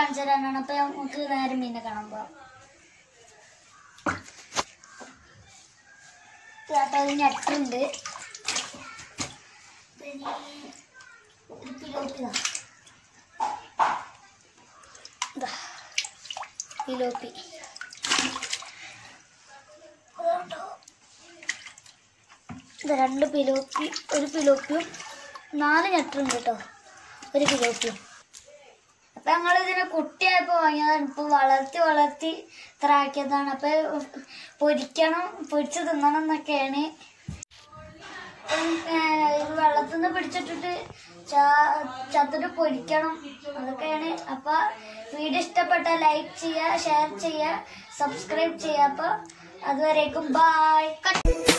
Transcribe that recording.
കാണിച്ചു തരാനാണ് അപ്പൊ നമുക്ക് നേരെ മീനെ കാണാൻ പോവാം ചേട്ടാ ഒരു ഞെട്ടുണ്ട് പിന്നെ ഒരു പിലോപ്പി ഇതാ. ഇതാ പിലോപ്പി അതുകൊണ്ടോ ഇത് രണ്ട് പിലോപ്പി ഒരു പിലോപ്പിയും നാല് ഞെട്ടുണ്ട് കേട്ടോ ഒരു പിലോപ്പിയും അപ്പൊ ഞങ്ങൾ ഇതിനെ കുട്ടിയായപ്പോ വാങ്ങിയതാണ് ഇപ്പൊ വളർത്തി വളർത്തി ഇത്ര ആക്കിയതാണ് അപ്പൊ പൊരിക്കണം പൊരിച്ച് തിന്നണം എന്നൊക്കെയാണ് ഉം, ഏഹ്, ഇത് വെള്ളത്തിൽ നിന്ന് പിടിച്ചിട്ടിട്ട് ചാ- ചത്തിട്ട് പൊരിക്കണം അതൊക്കെയാണ് അപ്പൊ വീഡിയോ ഇഷ്ടപ്പെട്ട ലൈക്ക് ചെയ്യുക ഷെയർ ചെയ്യുക സബ്സ്ക്രൈബ് ചെയ്യുക അപ്പൊ അതുവരേക്കും ബായ്